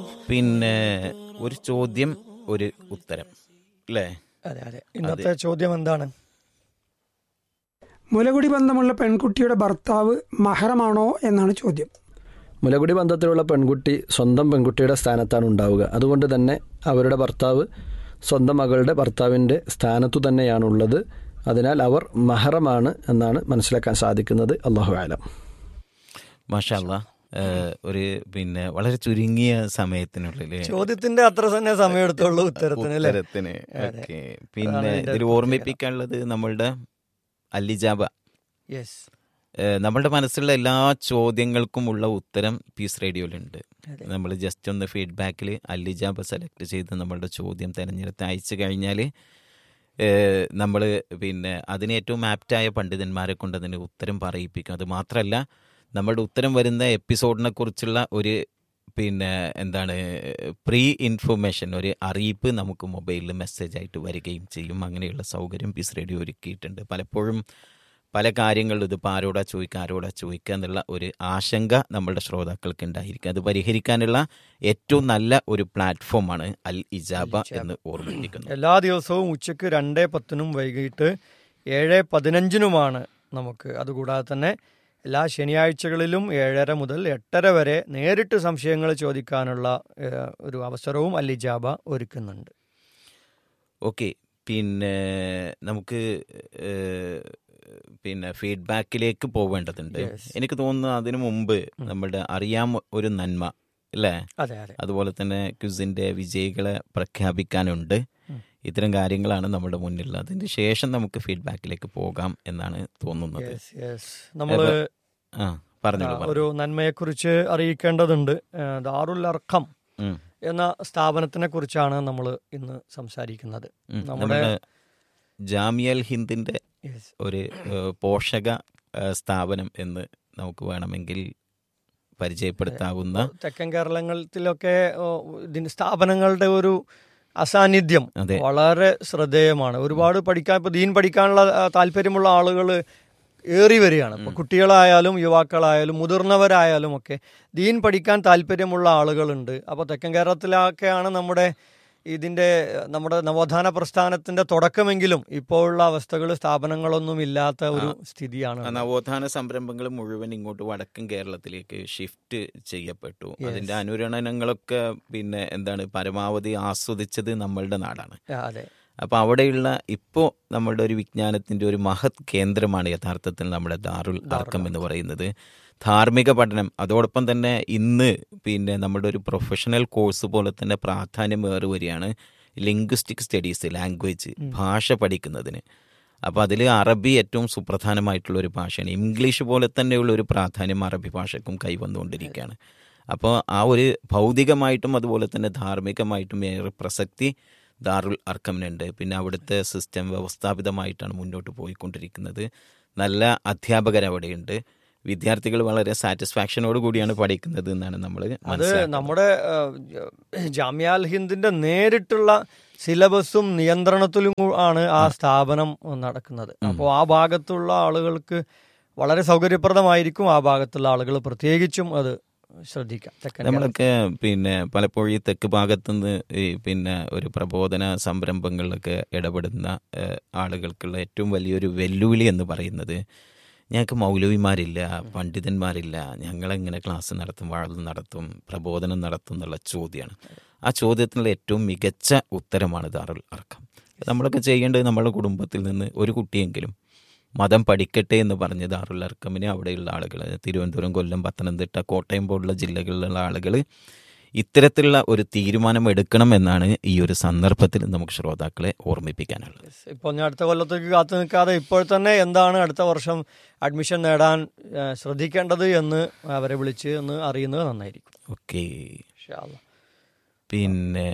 പിന്നെ ഒരു ചോദ്യം ഒരു ഉത്തരം അല്ലേ അതെ അതെ ഇന്നത്തെ ചോദ്യം എന്താണ് മുലകുടി ബന്ധമുള്ള പെൺകുട്ടിയുടെ ഭർത്താവ് മഹറമാണോ എന്നാണ് ചോദ്യം മുലകുടി ബന്ധത്തിലുള്ള പെൺകുട്ടി സ്വന്തം പെൺകുട്ടിയുടെ സ്ഥാനത്താണ് ഉണ്ടാവുക അതുകൊണ്ട് തന്നെ അവരുടെ ഭർത്താവ് സ്വന്തം മകളുടെ ഭർത്താവിൻ്റെ സ്ഥാനത്തു തന്നെയാണുള്ളത് അതിനാൽ അവർ മഹറമാണ് എന്നാണ് മനസ്സിലാക്കാൻ സാധിക്കുന്നത് അള്ളാഹു ആലം മാഷല്ല ഒരു പിന്നെ വളരെ ചുരുങ്ങിയ സമയത്തിനുള്ളിൽ ചോദ്യത്തിന്റെ അത്ര തന്നെ സമയം എടുത്തുള്ളൂ ഉത്തരത്തിന് അല്ലേ ഉത്തരത്തിന് അതെ. ഓക്കെ പിന്നെ അതാണ് ഇതിന്റെ ഇതിൽ പ്രത്യേകത. ഓർമ്മിപ്പിക്കാനുള്ളത് നമ്മളുടെ അല്ലിജാബ യെസ് ഏഹ് നമ്മളുടെ മനസ്സിലുള്ള എല്ലാ ചോദ്യങ്ങൾക്കും ഉള്ള ഉത്തരം പീസ് റേഡിയോയിലുണ്ട് അതെ. നമ്മൾ ജസ്റ്റ് ഒന്ന് ഫീഡ്ബാക്കിൽ അല്ലിജാബ സെലക്ട് ചെയ്ത് നമ്മളുടെ ചോദ്യം തിരഞ്ഞെടുത്ത് അയച്ചു കഴിഞ്ഞാൽ നമ്മൾ പിന്നെ അതിന് ഏറ്റവും ആപ്റ്റായ പണ്ഡിതന്മാരെ കൊണ്ട് അതിന് ഉത്തരം പറയിപ്പിക്കും അത് മാത്രമല്ല നമ്മളുടെ ഉത്തരം വരുന്ന എപ്പിസോഡിനെ കുറിച്ചുള്ള ഒരു പിന്നെ എന്താണ് പ്രീ ഇൻഫർമേഷൻ ഒരു അറിയിപ്പ് നമുക്ക് മൊബൈലിൽ മെസ്സേജ് ആയിട്ട് വരികയും ചെയ്യും അങ്ങനെയുള്ള സൗകര്യം പീസ് റേഡിയോ ഒരുക്കിയിട്ടുണ്ട് പലപ്പോഴും പല കാര്യങ്ങളിലും ഇതിപ്പോൾ ആരോടാ ചോദിക്കുക ആരോടാ ചോദിക്കുക എന്നുള്ള ഒരു ആശങ്ക നമ്മളുടെ ശ്രോതാക്കൾക്ക് ഉണ്ടായിരിക്കും അത് പരിഹരിക്കാനുള്ള ഏറ്റവും നല്ല ഒരു പ്ലാറ്റ്ഫോമാണ് അൽ ഇജാബ എന്ന് ഓർമ്മിപ്പിക്കുന്നു എല്ലാ ദിവസവും ഉച്ചയ്ക്ക് രണ്ടേ പത്തിനും വൈകിട്ട് ഏഴ് പതിനഞ്ചിനുമാണ് നമുക്ക് അതുകൂടാതെ തന്നെ എല്ലാ ശനിയാഴ്ചകളിലും ഏഴര മുതൽ എട്ടര വരെ നേരിട്ട് സംശയങ്ങൾ ചോദിക്കാനുള്ള ഏഹ്, ഒരു അവസരവും അല്ലിജാബ ഒരുക്കുന്നുണ്ട് ഓക്കെ പിന്നെ നമുക്ക് ഏഹ്, പിന്നെ ഫീഡ്ബാക്കിലേക്ക് പോവേണ്ടതുണ്ട് Yes. എനിക്ക് തോന്നുന്നു അതിനു മുമ്പ് നമ്മുടെ അറിയാം ഒരു നന്മ അല്ലേ അതെ അതെ അതുപോലെ തന്നെ ക്വിസിന്റെ വിജയികളെ പ്രഖ്യാപിക്കാനുണ്ട് ഉം. ഇത്തരം കാര്യങ്ങളാണ് നമ്മുടെ മുന്നിലുള്ളത് അതിന് ശേഷം നമുക്ക് ഫീഡ്ബാക്കിലേക്ക് പോകാം എന്നാണ് തോന്നുന്നത് യെസ് യെസ് നമ്മള് ആ പറഞ്ഞോളൂ ആ, പറഞ്ഞോളൂ. ഒരു നന്മയെക്കുറിച്ച് അറിയിക്കേണ്ടതുണ്ട് ഏഹ്, ദാറുൽ അർഖം ഉം, എന്ന സ്ഥാപനത്തിനെ കുറിച്ചാണ് നമ്മൾ ഇന്ന് സംസാരിക്കുന്നത് ഉം. നമ്മുടെ- നമ്മുടെ ജാമിയൽ ഹിന്ദിന്റെ യെസ് ഒരു ഏഹ്, പോഷക ഏഹ്, സ്ഥാപനം എന്ന് നമുക്ക് വേണമെങ്കിൽ പരിചയപ്പെടുത്താവുന്ന തെക്കൻ കേരളത്തിലൊക്കെ ഓ, ഇതിന് സ്ഥാപനങ്ങളുടെ ഒരു അസാന്നിധ്യം അതെ വളരെ ശ്രദ്ധേയമാണ് ഒരുപാട് പഠിക്കാൻ ഇപ്പൊ ദീൻ പഠിക്കാനുള്ള ആ, താല്പര്യമുള്ള ആളുകൾ ഏറി വരികയാണ് ഇപ്പൊ കുട്ടികളായാലും യുവാക്കളായാലും മുതിർന്നവരായാലും ഒക്കെ ദീൻ പഠിക്കാൻ താല്പര്യമുള്ള ആളുകളുണ്ട് അപ്പോൾ തെക്കൻ കേരളത്തിലൊക്കെയാണ് നമ്മുടെ ഇതിന്റെ നമ്മുടെ നവോത്ഥാന പ്രസ്ഥാനത്തിന്റെ തുടക്കമെങ്കിലും ഇപ്പോഴുള്ള അവസ്ഥകൾ സ്ഥാപനങ്ങളൊന്നും ഇല്ലാത്ത ഒരു സ്ഥിതിയാണ് ആ നവോത്ഥാന സംരംഭങ്ങൾ മുഴുവൻ ഇങ്ങോട്ട് വടക്കൻ കേരളത്തിലേക്ക് ഷിഫ്റ്റ് ചെയ്യപ്പെട്ടു അതിന്റെ അനുരണനങ്ങളൊക്കെ പിന്നെ എന്താണ് പരമാവധി ആസ്വദിച്ചത് നമ്മളുടെ നാടാണ് ആ, അതെ അപ്പോൾ അവിടെയുള്ള ഇപ്പോൾ നമ്മളുടെ ഒരു വിജ്ഞാനത്തിന്റെ ഒരു മഹത് കേന്ദ്രമാണ് യഥാർത്ഥത്തിൽ നമ്മുടെ ദാറുൽ അർക്കം എന്ന് പറയുന്നത് ധാർമ്മിക പഠനം അതോടൊപ്പം തന്നെ ഇന്ന് പിന്നെ നമ്മുടെ ഒരു പ്രൊഫഷണൽ കോഴ്സ് പോലെ തന്നെ പ്രാധാന്യം വേറെ വരികയാണ് ലിംഗ്വിസ്റ്റിക് സ്റ്റഡീസ് ലാംഗ്വേജ് ഭാഷ പഠിക്കുന്നതിന് അപ്പോൾ അതിൽ അറബി ഏറ്റവും സുപ്രധാനമായിട്ടുള്ള ഒരു ഭാഷയാണ് ഇംഗ്ലീഷ് പോലെ തന്നെയുള്ള ഒരു പ്രാധാന്യം അറബി ഭാഷയ്ക്കും കൈവന്നുകൊണ്ടിരിക്കുകയാണ് അപ്പോൾ ആ ഒരു ഭൗതികമായിട്ടും അതുപോലെ തന്നെ ധാർമ്മികമായിട്ടും ഏറെ പ്രസക്തി ദാറുൽ അർക്കമിനുണ്ട് പിന്നെ അവിടുത്തെ സിസ്റ്റം വ്യവസ്ഥാപിതമായിട്ടാണ് മുന്നോട്ട് പോയിക്കൊണ്ടിരിക്കുന്നത് നല്ല അധ്യാപകർ അവിടെയുണ്ട് വിദ്യാർത്ഥികൾ വളരെ സാറ്റിസ്ഫാക്ഷനോട് കൂടിയാണ് പഠിക്കുന്നത് എന്നാണ് നമ്മൾ അത് നമ്മുടെ ഏഹ്, ജാമ്യാൽ ഹിന്ദിന്റെ നേരിട്ടുള്ള സിലബസും നിയന്ത്രണത്തിലും കൂ- ആണ് ആ സ്ഥാപനം നടക്കുന്നത് അപ്പോൾ ആ ഭാഗത്തുള്ള ആളുകൾക്ക് വളരെ സൗകര്യപ്രദമായിരിക്കും ആ ഭാഗത്തുള്ള ആളുകൾ പ്രത്യേകിച്ചും അത് ശ്രദ്ധിക്കാം തെക്കൻ നമ്മളൊക്കെ പിന്നെ പലപ്പോഴും ഈ തെക്ക് ഭാഗത്തുനിന്ന് ഈ പിന്നെ ഒരു പ്രബോധന സംരംഭങ്ങളിലൊക്കെ ഇടപെടുന്ന ഏഹ്, ആളുകൾക്കുള്ള ഏറ്റവും വലിയൊരു വെല്ലുവിളി എന്ന് പറയുന്നത് ഞങ്ങൾക്ക് മൗലവിമാരില്ല പണ്ഡിതന്മാരില്ല ഞങ്ങളെങ്ങനെ ക്ലാസ് നടത്തും വാഴ നടത്തും പ്രബോധനം നടത്തും എന്നുള്ള ചോദ്യമാണ് ആ ചോദ്യത്തിനുള്ള ഏറ്റവും മികച്ച ഉത്തരമാണ് ദാറുൽ അർക്കം നമ്മളൊക്കെ ചെയ്യേണ്ടത് നമ്മുടെ കുടുംബത്തിൽ നിന്ന് ഒരു കുട്ടിയെങ്കിലും മതം പഠിക്കട്ടെ എന്ന് പറഞ്ഞ് ദാറുൽ അർക്കമിന് അവിടെയുള്ള ആളുകൾ തിരുവനന്തപുരം കൊല്ലം പത്തനംതിട്ട കോട്ടയം പോലുള്ള ജില്ലകളിലുള്ള ആളുകൾ ഇത്തരത്തിലുള്ള ഒരു തീരുമാനം എടുക്കണം എന്നാണ് ഈ ഒരു സന്ദർഭത്തിൽ നമുക്ക് ശ്രോതാക്കളെ ഓർമ്മിപ്പിക്കാനുള്ളത് ഇപ്പോൾ ഞാൻ അടുത്ത കൊല്ലത്തേക്ക് കാത്തു നിൽക്കാതെ ഇപ്പോൾ തന്നെ എന്താണ് അടുത്ത വർഷം അഡ്മിഷൻ നേടാൻ ഏഹ്, ശ്രദ്ധിക്കേണ്ടത് എന്ന് അവരെ വിളിച്ച് ഒന്ന് അറിയുന്നത് നന്നായിരിക്കും ഓക്കെ ഇൻഷാ അല്ലാ. പിന്നെ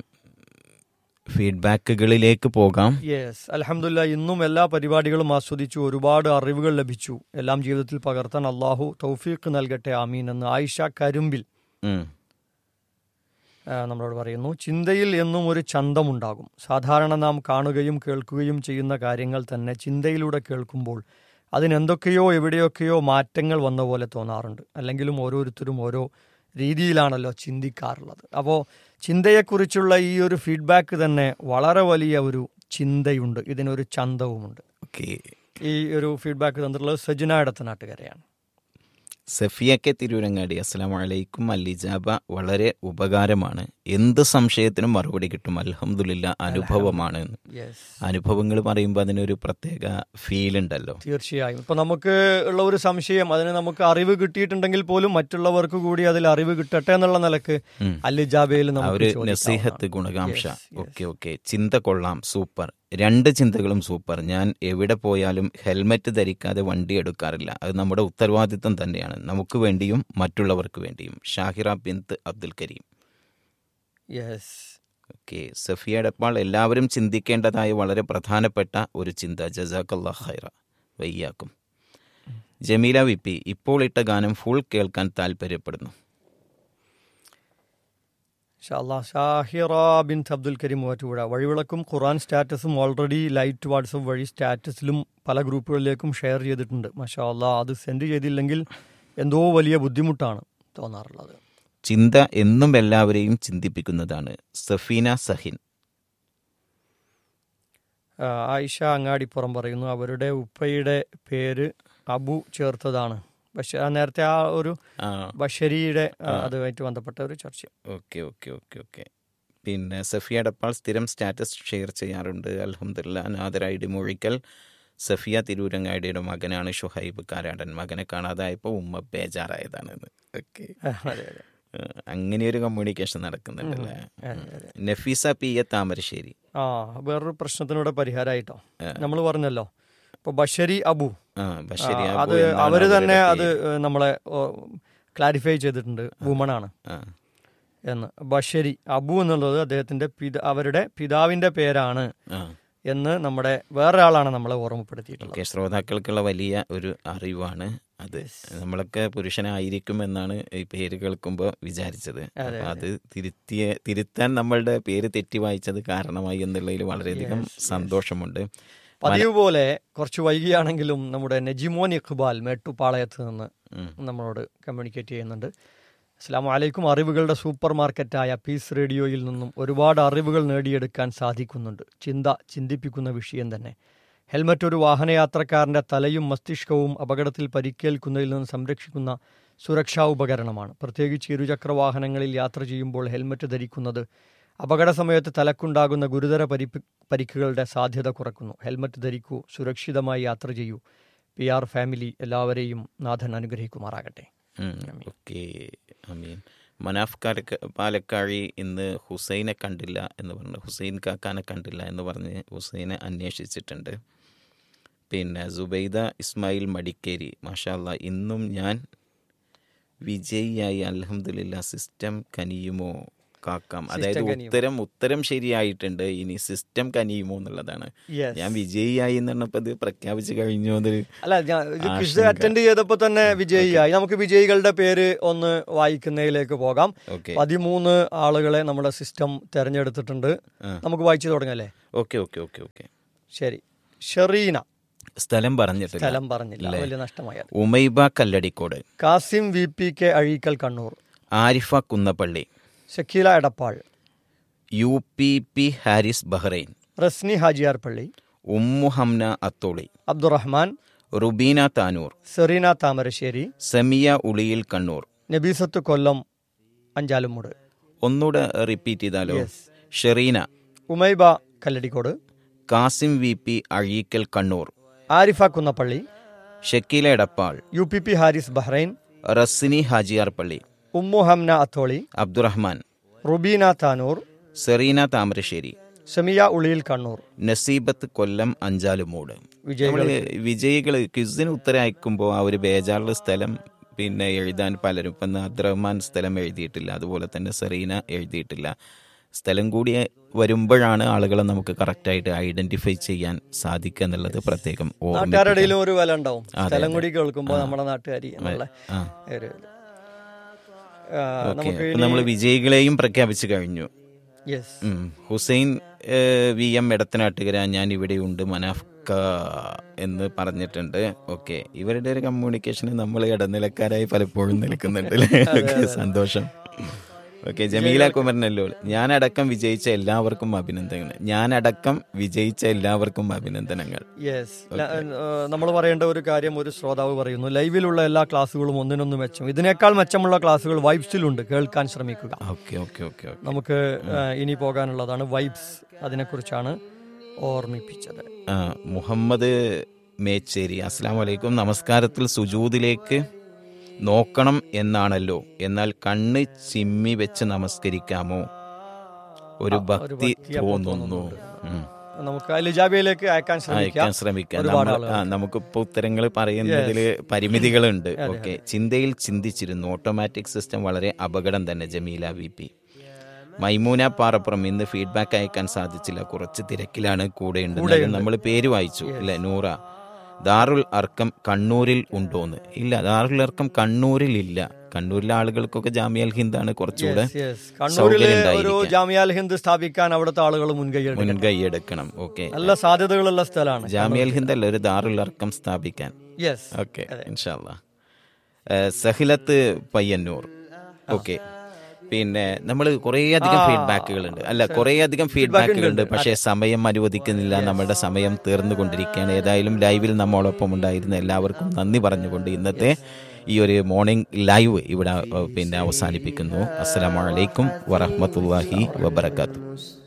ഫീഡ്ബാക്കുകളിലേക്ക് പോകാം യെസ് അലഹമില്ല ഇന്നും എല്ലാ പരിപാടികളും ആസ്വദിച്ചു ഒരുപാട് അറിവുകൾ ലഭിച്ചു എല്ലാം ജീവിതത്തിൽ പകർത്താൻ അള്ളാഹു തൗഫീഖ് നൽകട്ടെ ആമീൻ എന്ന് ആയിഷ കരുമ്പിൽ ഉം. ആ, നമ്മളോട് പറയുന്നു ചിന്തയിൽ എന്നും ഒരു ചന്തമുണ്ടാകും സാധാരണ നാം കാണുകയും കേൾക്കുകയും ചെയ്യുന്ന കാര്യങ്ങൾ തന്നെ ചിന്തയിലൂടെ കേൾക്കുമ്പോൾ അതിനെന്തൊക്കെയോ എവിടെയൊക്കെയോ മാറ്റങ്ങൾ വന്ന പോലെ തോന്നാറുണ്ട് അല്ലെങ്കിലും ഓരോരുത്തരും ഓരോ രീതിയിലാണല്ലോ ചിന്തിക്കാറുള്ളത് അപ്പോൾ ചിന്തയെക്കുറിച്ചുള്ള ഈ ഒരു ഫീഡ്ബാക്ക് തന്നെ വളരെ വലിയ ഒരു ചിന്തയുണ്ട് ഇതിനൊരു ചന്തവുമുണ്ട് ഓക്കെ ഈ ഒരു ഫീഡ്ബാക്ക് തന്നിട്ടുള്ളത് സജന ഇടത്തനാട്ടുകാരെയാണ് സഫിയക്കെ തിരൂരങ്ങാടി അസ്സലാം വലൈക്കും അല്ലിജാബ വളരെ ഉപകാരമാണ് എന്ത് സംശയത്തിനും മറുപടി കിട്ടും അൽഹംദുലില്ല അനുഭവമാണ് എന്ന്. യെസ് അനുഭവങ്ങൾ പറയുമ്പോൾ അതിനൊരു പ്രത്യേക ഫീൽ ഉണ്ടല്ലോ തീർച്ചയായും ഇപ്പൊ നമുക്ക് ഉള്ള ഒരു സംശയം അതിന് നമുക്ക് അറിവ് കിട്ടിയിട്ടുണ്ടെങ്കിൽ പോലും മറ്റുള്ളവർക്ക് കൂടി അതിൽ അറിവ് കിട്ടട്ടെ എന്നുള്ള നിലക്ക് ഉം. അല്ലിജാബയിൽ ആ നമുക്ക് ഒരു ചോദിക്കാവുന്നതാണ്. നസീഹത്ത് ഗുണകാംക്ഷ Yes, yes. ഓക്കെ ഓക്കെ ചിന്ത കൊള്ളാം സൂപ്പർ രണ്ട് ചിന്തകളും സൂപ്പർ ഞാൻ എവിടെ പോയാലും ഹെൽമറ്റ് ധരിക്കാതെ വണ്ടി എടുക്കാറില്ല അത് നമ്മുടെ ഉത്തരവാദിത്വം തന്നെയാണ് നമുക്ക് വേണ്ടിയും മറ്റുള്ളവർക്ക് വേണ്ടിയും ഷാഹിറ ബിന്ത് അബ്ദുൽ കരീം യെസ് ഓക്കെ സഫിയ ഡപ്പാൾ എല്ലാവരും ചിന്തിക്കേണ്ടതായ വളരെ പ്രധാനപ്പെട്ട ഒരു ചിന്ത ജസാഖല്ലാ ഖൈറ വയ്യാക്കും ജമീല വിപ്പി ഇപ്പോൾ ഇട്ട ഗാനം ഫുൾ കേൾക്കാൻ താല്പര്യപ്പെടുന്നു ഷാല്ലാ ഷാഹിറ ബിൻ അബ്ദുൽ കരീം മൂവാറ്റുപുഴ വഴിവിളക്കും ഖുറാൻ സ്റ്റാറ്റസും ഓൾറെഡി ലൈറ്റ് വാട്സപ്പ് വഴി സ്റ്റാറ്റസിലും പല ഗ്രൂപ്പുകളിലേക്കും ഷെയർ ചെയ്തിട്ടുണ്ട് മഷാ അല്ലാ അത് സെൻഡ് ചെയ്തില്ലെങ്കിൽ എന്തോ വലിയ ബുദ്ധിമുട്ടാണ് തോന്നാറുള്ളത് ചിന്ത എന്നും എല്ലാവരെയും ചിന്തിപ്പിക്കുന്നതാണ് സഫീന സഹിൻ ആ, ആയിഷ അങ്ങാടിപ്പുറം പറയുന്നു അവരുടെ ഉപ്പയുടെ പേര് അബു ചേർത്തതാണ് പക്ഷെ ആ നേരത്തെ ആ ഒരു ആ ബഷരിയുടെ ആ, അതുമായിട്ട് ബന്ധപ്പെട്ട ഒരു ചർച്ച ഓക്കെ ഓക്കെ ഓക്കെ ഓക്കെ പിന്നെ സഫിയ ഡപ്പാൾ സ്ഥിരം സ്റ്റാറ്റസ് ഷെയർ ചെയ്യാറുണ്ട് അലഹമില്ല നാദരായിടി മൊഴിക്കൽ സഫിയ തിരൂരങ്ങാടിയുടെ മകനാണ് ഷുഹൈബ് കാരാടൻ മകനെ കാണാതായപ്പോൾ ഉമ്മ ബേജാറായതാണെന്ന് ഓക്കെ അതെ അതെ അങ്ങനെ ഒരു കമ്മ്യൂണിക്കേഷൻ നടക്കുന്നുണ്ടല്ലേ അതെ, അതെ. നഫീസ പി എ താമരശ്ശേരി ആ വേറൊരു പ്രശ്നത്തിനൂടെ പരിഹാരമായിട്ടോ നമ്മൾ പറഞ്ഞല്ലോ ഇപ്പൊ ബഷരി അബു ആ ബഷരി ആ, അബു അത് എന്നാണ് അവര് അവരുടെ തന്നെ അത് പേര്. ഏഹ്, നമ്മളെ ക്ലാരിഫൈ ചെയ്തിട്ടുണ്ട് വുമൺ ആണ് ആ എന്ന് ബഷരി അബു എന്നുള്ളത് അദ്ദേഹത്തിന്റെ പിത അവരുടെ പിതാവിന്റെ പേരാണ് ആ എന്ന് നമ്മുടെ വേറൊരാളാണ് നമ്മളെ ഓർമ്മപ്പെടുത്തിയിട്ടുള്ളത് ഓക്കെ ശ്രോതാക്കൾക്കുള്ള വലിയ ഒരു അറിവാണ് അത് നമ്മളൊക്കെ പുരുഷനായിരിക്കും എന്നാണ് ഈ പേര് കേൾക്കുമ്പോൾ വിചാരിച്ചത് അപ്പൊ അത് തിരുത്തിയ തിരുത്താൻ നമ്മളുടെ പേര് തെറ്റി വായിച്ചത് കാരണമായി എന്നുള്ളതിൽ വളരെയധികം സന്തോഷമുണ്ട് പതിവ് പോലെ കുറച്ച് വൈകിയാണെങ്കിലും നമ്മുടെ നജിമോൻ ഇഖ്ബാൽ മേട്ടുപാളയത്ത് നിന്ന് ഉം. നമ്മളോട് കമ്മ്യൂണിക്കേറ്റ് ചെയ്യുന്നുണ്ട് അസ്സാം വലൈക്കും അറിവുകളുടെ സൂപ്പർ മാർക്കറ്റായ പീസ് റേഡിയോയിൽ നിന്നും ഒരുപാട് അറിവുകൾ നേടിയെടുക്കാൻ സാധിക്കുന്നുണ്ട് ചിന്ത ചിന്തിപ്പിക്കുന്ന വിഷയം തന്നെ ഹെൽമറ്റ് ഒരു വാഹനയാത്രക്കാരന്റെ തലയും മസ്തിഷ്കവും അപകടത്തിൽ പരിക്കേൽക്കുന്നതിൽ നിന്ന് സംരക്ഷിക്കുന്ന സുരക്ഷാ ഉപകരണമാണ് പ്രത്യേകിച്ച് ഇരുചക്ര വാഹനങ്ങളിൽ യാത്ര ചെയ്യുമ്പോൾ ഹെൽമറ്റ് ധരിക്കുന്നത് അപകട സമയത്ത് തലക്കുണ്ടാകുന്ന ഗുരുതര പരിപ്പ് പരിക്കുകളുടെ സാധ്യത കുറക്കുന്നു ഹെൽമറ്റ് ധരിക്കൂ സുരക്ഷിതമായി യാത്ര ചെയ്യൂ പി ആർ ഫാമിലി എല്ലാവരെയും നാഥൻ അനുഗ്രഹിക്കുമാറാകട്ടെ ഓക്കെ അമീൻ മനാഫ് കാലക്ക പാലക്കാഴി ഇന്ന് ഹുസൈനെ കണ്ടില്ല എന്ന് പറഞ്ഞു ഹുസൈൻ കാക്കാനെ കണ്ടില്ല എന്ന് പറഞ്ഞ് ഹുസൈനെ അന്വേഷിച്ചിട്ടുണ്ട് പിന്നെ സുബൈദ ഇസ്മായിൽ മടിക്കേരി മാഷാല്ല ഇന്നും ഞാൻ വിജയിയായി അലഹമില്ല സിസ്റ്റം കനിയുമോ കാക്കാം അതായത് കനിയുമോ. ഉത്തരം ഉത്തരം ശരിയായിട്ടുണ്ട് ഇനി സിസ്റ്റം കനിയുമോ എന്നുള്ളതാണ് Yes. ഞാൻ വിജയിയായി എന്ന് പറഞ്ഞപ്പോൾ ഇത് പ്രഖ്യാപിച്ചു കഴിഞ്ഞു എന്നൊരു അല്ല ഞാൻ ഇത് ക്വിസ് ആശങ്ക. അറ്റൻഡ് ചെയ്തപ്പോൾ തന്നെ വിജയിയായി നമുക്ക് വിജയികളുടെ പേര് ഒന്ന് വായിക്കുന്നതിലേക്ക് പോകാം ഓക്കെ പതിമൂന്ന് ആളുകളെ നമ്മുടെ സിസ്റ്റം തെരഞ്ഞെടുത്തിട്ടുണ്ട് ആ. നമുക്ക് വായിച്ചു തുടങ്ങല്ലേ ഓക്കെ ഓക്കെ ഓക്കെ ഓക്കെ ശരി ഷെറീന സ്ഥലം പറഞ്ഞിട്ടില്ല സ്ഥലം പറഞ്ഞില്ല ഇല്ലേ? വലിയ നഷ്ടമായ Umaiba Kalladikode Kasim V P K Azhikkal Kannur Arifa Kunnappally Shakeela Edappal U P P Haris Bahrain Rasni Hajiyarpally Ummu Hamna Atholi Abdurahman Rubeena Tanur Sereena Thamarassery Samiya Uliyil Kannur Nabeesath Kollam Anchalumoodu ഒന്നുകൂടെ റിപ്പീറ്റ് ചെയ്താലോ Yes. Shereena Umaiba Kalladikode Kasim V P Azhikkal Kannur Arifa Kunnappally Shakeela Edappal U P P Haris Bahrain Rasini Hajiyarpally Ummu Hamna Atholi Abdurahman Rubeena Tanur Sereena Thamarassery Shamiya Uliyil Kannur Naseebath Kollam Anchalumoodu വിജയികൾ നമ്മള് വിജയികൾ ക്വിസിന് ഉത്തരം അയക്കുമ്പോൾ ആ ഒരു ബേജാറിലെ സ്ഥലം പിന്നെ എഴുതാൻ പലരും ഇപ്പം അബ്ദുറഹ്മാൻ സ്ഥലം എഴുതിയിട്ടില്ല അതുപോലെ തന്നെ സെറീന എഴുതിയിട്ടില്ല സ്ഥലം കൂടി വരുമ്പോഴാണ് ആളുകളെ നമുക്ക് കറക്റ്റായിട്ട് ഐഡന്റിഫൈ ചെയ്യാൻ സാധിക്കുക എന്നുള്ളത് പ്രത്യേകം നാട്ടുകാരുടെ ഓർമ്മിപ്പിക്കാം. ഇടയിലും ഒരു വില ഉണ്ടാവും അതെ, സ്ഥലം അതെ. കൂടി കേൾക്കുമ്പോൾ ആ. നമ്മുടെ നാട്ടുകാരി എന്നുള്ള ആ ഒരു ഇത്. ആ, ഓക്കെ നമുക്ക് അപ്പം നമ്മൾ വിജയികളെയും പ്രഖ്യാപിച്ചു കഴിഞ്ഞു യെസ് ഉം. ഹുസൈൻ ഏഹ്, വി എം എടത്തനാട്ടുകര ഞാൻ ഇവിടെയുണ്ട് മനാഫ്ക എന്ന് പറഞ്ഞിട്ടുണ്ട് ഓക്കെ ഇവരുടെ ഒരു കമ്മ്യൂണിക്കേഷന് നമ്മൾ ഇടനിലക്കാരായി പലപ്പോഴും നിൽക്കുന്നുണ്ട് ഓക്കെ സന്തോഷം ഓക്കെ ജമീല കുമരനല്ലോ ഞാനടക്കം വിജയിച്ച എല്ലാവർക്കും അഭിനന്ദനങ്ങൾ ഞാനടക്കം വിജയിച്ച എല്ലാവർക്കും അഭിനന്ദനങ്ങൾ യെസ് നമ്മൾ പറയേണ്ട ഒരു കാര്യം ഒരു ശ്രോതാവ് പറയുന്നു ലൈവിലുള്ള എല്ലാ ക്ലാസ്സുകളും ഒന്നിനൊന്ന് മെച്ചം ഇതിനേക്കാൾ മെച്ചമുള്ള ക്ലാസ്സുകൾ വൈബ്സിലുണ്ട് കേൾക്കാൻ ശ്രമിക്കുക ഓക്കെ ഓക്കെ ഓക്കെ ഓക്കെ നമുക്ക് ആ, ഇനി പോകാനുള്ളതാണ് വൈബ്സ് അതിനെക്കുറിച്ചാണ് ഓർമ്മിപ്പിച്ചത് ആ, മുഹമ്മദ് മേച്ചേരി അസ്സാം വലൈക്കും നമസ്കാരത്തിൽ സുജൂദിലേക്ക് നോക്കണം എന്നാണല്ലോ എന്നാൽ കണ്ണ് ചിമ്മി വെച്ച് നമസ്കരിക്കാമോ ഒരു ഭക്തി ഭക്തി അപ്പോൾ തോന്നുന്നു ഉം. നമുക്ക് ലിജാബിയയിലേക്ക് അയക്കാൻ ശ്രമിക്കാം അയക്കാൻ ശ്രമിക്കാം ഒരുപാട് നമ്മൾ ആ, നമുക്കിപ്പോ ഉത്തരങ്ങൾ പറയുന്നതിൽ പരിമിതികളുണ്ട് ഓക്കെ ചിന്തയിൽ ചിന്തിച്ചിരുന്നു ഓട്ടോമാറ്റിക് സിസ്റ്റം വളരെ അപകടം തന്നെ ജമീല വി പി മൈമൂന പാറപ്പുറം ഇന്ന് ഫീഡ്ബാക്ക് അയക്കാൻ സാധിച്ചില്ല കുറച്ച് തിരക്കിലാണ് കൂടെ ഉണ്ട് നമ്മൾ പേര് വായിച്ചു അല്ലെ നൂറ ദാറുൽ അർക്കം കണ്ണൂരിൽ ഉണ്ടോന്ന് ഇല്ല ദാറുൽ അർക്കം കണ്ണൂരിൽ ഇല്ല കണ്ണൂരിലെ ആളുകൾക്കൊക്കെ ജാമിയൽ ഹിന്ദാണ് കുറച്ചുകൂടെ യെസ് കണ്ണൂരിൽ സൗകര്യം ഒരു ഉണ്ടായിരിക്കാൻ. ജാമിയാൽ ഹിന്ദ് സ്ഥാപിക്കാൻ അവിടുത്തെ ആളുകൾ മുൻകൈ എടുക്കും മുൻകൈ എടുക്കണം ഓക്കെ നല്ല സാധ്യതകളുള്ള സ്ഥലമാണ് ജാമിയൽ ഹിന്ദ് അല്ല ഒരു ദാറുൽ അർക്കം സ്ഥാപിക്കാൻ യെസ് ഓക്കെ ഇൻഷാല്ല സഹിലത്ത് പയ്യന്നൂർ ഓക്കെ പിന്നെ നമ്മൾ കുറേ അധികം ഫീഡ്ബാക്കുകൾ ഉണ്ട് അല്ല കുറേ അധികം ഫീഡ്ബാക്കുകൾ ഉണ്ട് പക്ഷേ സമയം അനുവദിക്കുന്നില്ല നമ്മുടെ സമയം തീർന്നുകൊണ്ടിരിക്കുകയാണ് ഏതായാലും ലൈവിൽ നമ്മോടൊപ്പം ഉണ്ടായിരുന്ന എല്ലാവർക്കും നന്ദി പറഞ്ഞുകൊണ്ട് ഇന്നത്തെ ഈ ഒരു മോർണിംഗ് ലൈവ് ഇവിടെ ഏഹ്, പിന്നെ അവസാനിപ്പിക്കുന്നു അസ്സലാമലൈക്കും വറഹമത്തല്ലാഹി വബർക്കാത്തു